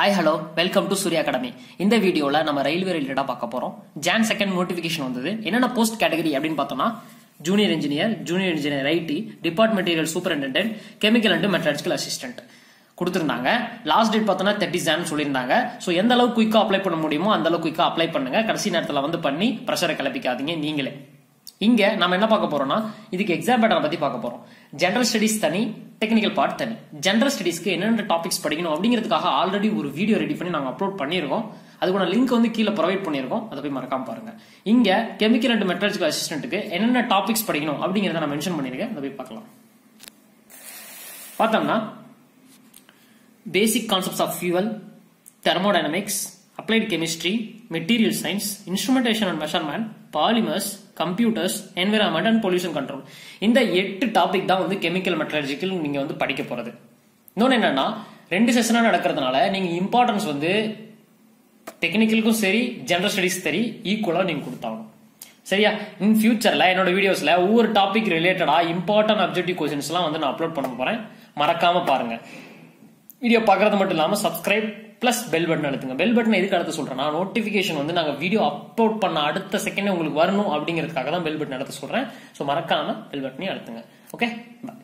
hi hello welcome to Surya academy இந்த வீடியோல நம்ம ரயில்வே ரிலேட்டடா பார்க்க போறோம் ஜான் செகண்ட் நோட்டிபிகேஷன் வந்தது என்னென்ன போஸ்ட் கேட்டகரி அப்படின்னு பார்த்தோம்னா junior engineer junior engineer IT depot material superintendent chemical and metallurgical assistant கொடுத்துருந்தாங்க லாஸ்ட் டேட் பார்த்தோன்னா தேர்ட்டி ஜான் சொல்லியிருந்தாங்க ஸோ எந்த அளவுக்கு குயிக்கா அப்ளை பண்ண முடியுமோ அந்த அளவுக்கு குயிக்கா அப்ளை பண்ணுங்க கடைசி நேரத்தில் வந்து பண்ணி ப்ரெஷரை கிளப்பிக்காதீங்க நீங்களே இங்க நம்ம என்ன பார்க்க போறோம்னா இதுக்கு எக்ஸாம் பேட்டரை பத்தி பார்க்க போறோம் ஜெனரல் ஸ்டடிஸ் தனி டெக்னிக்கல் பார்ட் தனி ஜெனரல் ஸ்டடிஸ்க்கு என்னென்ன டாபிக்ஸ் படிக்கணும் அப்படிங்கிறதுக்காக ஆல்ரெடி ஒரு வீடியோ ரெடி பண்ணி நாங்கள் அப்லோட் பண்ணியிருக்கோம் அதுக்கான லிங்க் வந்து கீழே ப்ரொவைட் பண்ணியிருக்கோம் அதை போய் மறக்காம பாருங்க இங்க கெமிக்கல் அண்ட் மெட்ரலஜிக்கல் அசிஸ்டன்ட்டுக்கு என்னென்ன டாபிக்ஸ் படிக்கணும் அப்படிங்கிறத நான் மென்ஷன் பண்ணியிருக்கேன் அதை போய் பார்க்கலாம் பார்த்தோம்னா basic concepts of fuel thermodynamics applied chemistry material science instrumentation and measurement polymers computers environment and pollution control இந்த எட்டு டாபிக் தான் வந்து கெமிக்கல் மெட்டலஜிக்கல் நீங்க வந்து படிக்க போறது இன்னொன்று என்னன்னா ரெண்டு செஷனா நடக்கிறதுனால நீங்க இம்பார்ட்டன்ஸ் வந்து டெக்னிக்கலுக்கும் சரி ஜெனரல் ஸ்டடிஸ் சரி ஈக்குவலா நீங்க கொடுத்தாகணும் சரியா இன் ஃபியூச்சர்ல என்னோட வீடியோஸ்ல ஒவ்வொரு டாபிக் ரிலேட்டடா இம்பார்ட்டன்ட் அப்ஜெக்டிவ் கொஸ்டின்ஸ் எல்லாம் வந்து நான் அப்லோட் பண்ண போறேன் மறக்காம பாருங்க வீடியோ பார்க்கறது மட்டும் இல்லாம சப்ஸ்கிரைப் பிளஸ் பெல் பட்டன் அழுத்துங்க பெல் பட்டன் எதுக்கு அடுத்து சொல்றேன் நோட்டிபிகேஷன் வந்து நாங்க வீடியோ அப்லோட் பண்ண அடுத்த செகண்ட் உங்களுக்கு வரணும் அப்படிங்கிறதுக்காக தான் பெல் பட்டன் அடுத்து சொல்றேன் ஸோ மறக்காம பெல் பட்டனையும் அழுத்துங்க ஓகே பாய்